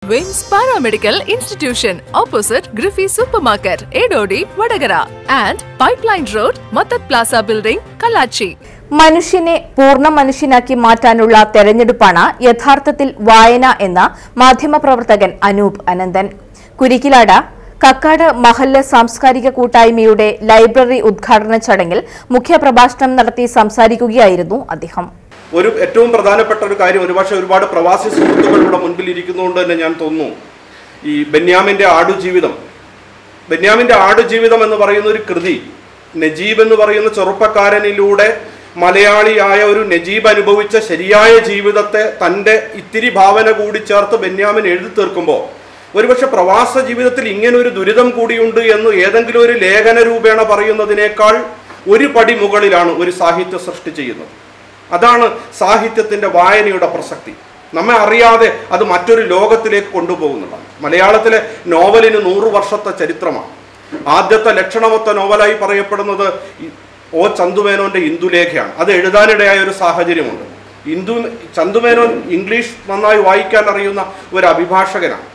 വിംസ് paramedical institution opposite Griffy super market Edodi Vadakara and pipeline road മത്തത് plaza building Kallachi മനുഷ്യനെ പൂർണ്ണ മനുഷ്യനാക്കി മാറ്റാനുള്ള തെരഞ്ഞെടുപ്പാണ് യഥാർത്ഥത്തിൽ വായന എന്ന മാധ്യമപ്രവർത്തകൻ അനൂപ് അനന്തൻ കുരിക്കിലാട് കക്കാട് മഹല്ല് സാംസ്കാരിക കൂട്ടായ്മയുടെ ലൈബ്രറി ഉദ്ഘാടന ചടങ്ങിൽ മുഖ്യപ്രഭാഷണം നടത്തി സംസാരിക്കുകയായിരുന്നു അദ്ദേഹം ഒരു ഏറ്റവും പ്രധാനപ്പെട്ട ഒരു കാര്യം ഒരുപക്ഷെ ഒരുപാട് പ്രവാസി സുഹൃത്തുക്കളുടെ മുൻപിൽ ഇരിക്കുന്നതുകൊണ്ട് തന്നെ ഞാൻ തോന്നുന്നു ഈ ബെന്യാമിൻ്റെ ആടുജീവിതം ബെന്യാമിൻ്റെ ആടുജീവിതം എന്ന് പറയുന്ന ഒരു കൃതി നജീബ് എന്ന് പറയുന്ന ചെറുപ്പക്കാരനിലൂടെ മലയാളിയായ ഒരു നജീബ് അനുഭവിച്ച ശരിയായ ജീവിതത്തെ തൻ്റെ ഇത്തിരി ഭാവന കൂടി ചേർത്ത് ബെന്യാമിൻ എഴുതി തീർക്കുമ്പോൾ ഒരുപക്ഷെ പ്രവാസ ജീവിതത്തിൽ ഇങ്ങനെ ഒരു ദുരിതം കൂടിയുണ്ട് എന്ന് ഏതെങ്കിലും ഒരു ലേഖന രൂപേണ പറയുന്നതിനേക്കാൾ ഒരു പടി മുകളിലാണ് ഒരു സാഹിത്യ സൃഷ്ടി ചെയ്യുന്നത് അതാണ് സാഹിത്യത്തിൻ്റെ വായനയുടെ പ്രസക്തി നമ്മെ അറിയാതെ അത് മറ്റൊരു ലോകത്തിലേക്ക് കൊണ്ടുപോകുന്നതാണ് മലയാളത്തിലെ നോവലിന് നൂറു വർഷത്തെ ചരിത്രമാണ് ആദ്യത്തെ ലക്ഷണമൊത്ത നോവലായി പറയപ്പെടുന്നത് ഈ ഒ ചന്തുമേനോന്റെ ഇന്ദുലേഖയാണ് അത് എഴുതാനിടയായ ഒരു സാഹചര്യമുണ്ട് ഇന്ദു ചന്തുമേനോൻ ഇംഗ്ലീഷ് നന്നായി വായിക്കാൻ അറിയുന്ന ഒരു അഭിഭാഷകനാണ്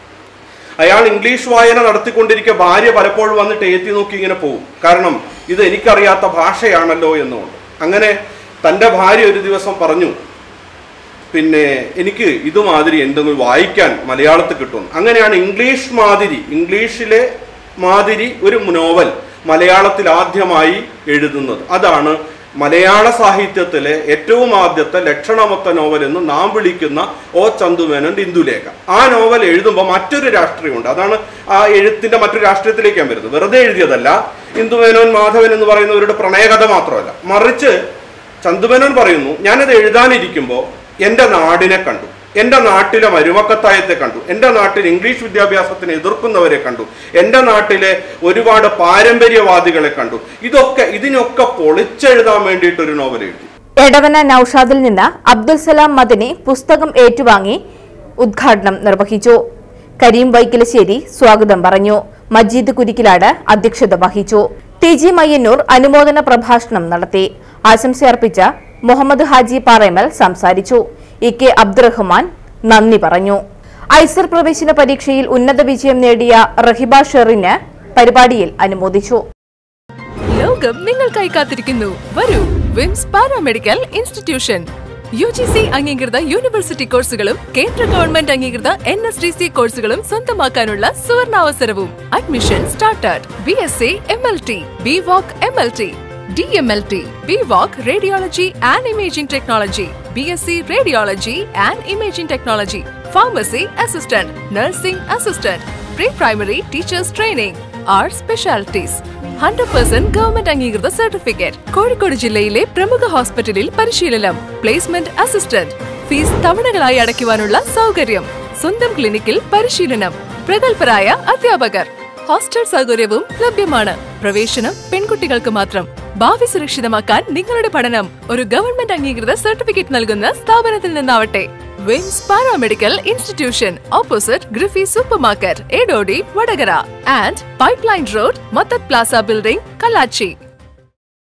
അയാൾ ഇംഗ്ലീഷ് വായന നടത്തിക്കൊണ്ടിരിക്കുക ഭാര്യ പലപ്പോഴും വന്നിട്ട് ഏറ്റി നോക്കി ഇങ്ങനെ പോകും കാരണം ഇത് എനിക്കറിയാത്ത ഭാഷയാണല്ലോ എന്നുകൊണ്ട് അങ്ങനെ തൻ്റെ ഭാര്യ ഒരു ദിവസം പറഞ്ഞു പിന്നെ എനിക്ക് ഇതുമാതിരി എന്തെങ്കിലും വായിക്കാൻ മലയാളത്തിൽ കിട്ടും അങ്ങനെയാണ് ഇംഗ്ലീഷ് മാതിരി ഇംഗ്ലീഷിലെ മാതിരി ഒരു നോവൽ മലയാളത്തിൽ ആദ്യമായി എഴുതുന്നത് അതാണ് മലയാള സാഹിത്യത്തിലെ ഏറ്റവും ആദ്യത്തെ ലക്ഷണമൊത്ത നോവൽ എന്ന് നാം വിളിക്കുന്ന ഓ ചന്തുമേനോന്റെ ഇന്ദുലേഖ ആ നോവൽ എഴുതുമ്പോൾ മറ്റൊരു രാഷ്ട്രീയമുണ്ട് അതാണ് ആ എഴുത്തിന്റെ മറ്റൊരു രാഷ്ട്രീയത്തിലേക്ക് ഞാൻ വരുന്നത് വെറുതെ എഴുതിയതല്ല ഇന്ദുമേനോൻ മാധവൻ എന്ന് പറയുന്നവരുടെ പ്രണയകഥ മാത്രമല്ല മറിച്ച് ചന്തുമേനോൻ പറയുന്നു ഞാനത് എഴുതാനിരിക്കുമ്പോൾ എൻ്റെ നാടിനെ കണ്ടു എൻ്റെ നാട്ടിലെ മരുമക്കത്തായത്തെ കണ്ടു എൻ്റെ നാട്ടിൽ ഇംഗ്ലീഷ് വിദ്യാഭ്യാസത്തിനെ എതിർക്കുന്നവരെ കണ്ടു എൻ്റെ നാട്ടിലെ ഒരുപാട് പാരമ്പര്യവാദികളെ കണ്ടു ഇതൊക്കെ ഇതിനൊക്കെ പൊളിച്ചെഴുതാൻ വേണ്ടിയിട്ട് ഒരു നോവൽ എഴുതി എടവന നൌഷാദിൽ നിന്ന് അബ്ദുൽ സലാം മദനി പുസ്തകം ഏറ്റുവാങ്ങി ഉദ്ഘാടനം നിർവഹിച്ചു കരീം വൈക്കലശ്ശേരി സ്വാഗതം പറഞ്ഞു മജീദ് കുരിക്കിലാട് അധ്യക്ഷത വഹിച്ചു ടി ജി മയ്യന്നൂർ അനുമോദന പ്രഭാഷണം നടത്തി ആശംസയർപ്പിച്ച മുഹമ്മദ് ഹാജി പാറേമൽ സംസാരിച്ചു ഇ കെ അബ്ദുറഹ്മാൻ നന്ദി പറഞ്ഞു ഐസർ പ്രവേശന പരീക്ഷയിൽ ഉന്നത വിജയം നേടിയ റഹിബ ഷെറിന് പരിപാടിയിൽ അനുമോദിച്ചു ലോകം നിങ്ങൾക്കായി കാത്തിരിക്കുന്നു വരൂ വിംസ് paramedical institution U G C അംഗീകൃത യൂണിവേഴ്സിറ്റി കോഴ്സുകളും കേന്ദ്ര ഗവൺമെന്റ് അംഗീകൃത എൻ എസ് ഡി സി കോഴ്സുകളും സ്വന്തമാക്കാനുള്ള സുവർണാവസരവും admission started B S C M L T B voc M L T D M L T B voc radiology and imaging technology B S C radiology and imaging technology pharmacy assistant nursing assistant pre primary teachers training our specialities hundred percent government അംഗീകൃത certificate Kozhikode ജില്ലയിലെ പ്രമുഖ ഹോസ്പിറ്റലിൽ പരിശീലനം placement assistant fees തവണകളായി അടയ്ക്കുവാനുള്ള സൗകര്യം സ്വന്തം ക്ലിനിക്കിൽ പരിശീലനം പ്രഗത്ഭരായ അധ്യാപകർ ഹോസ്റ്റൽ സൗകര്യവും ലഭ്യമാണ് പ്രവേശനം പെൺകുട്ടികൾക്ക് മാത്രം ഭാവി സുരക്ഷിതമാക്കാൻ നിങ്ങളുടെ പഠനം ഒരു ഗവൺമെന്റ് അംഗീകൃത സർട്ടിഫിക്കറ്റ് നൽകുന്ന സ്ഥാപനത്തിൽ നിന്നാവട്ടെ വിംസ് paramedical institution opposite Griffy super market Edodi Vadakara and pipeline road മത്തത് പ്ലാസ ബിൽഡിംഗ് കല്ലാച്ചി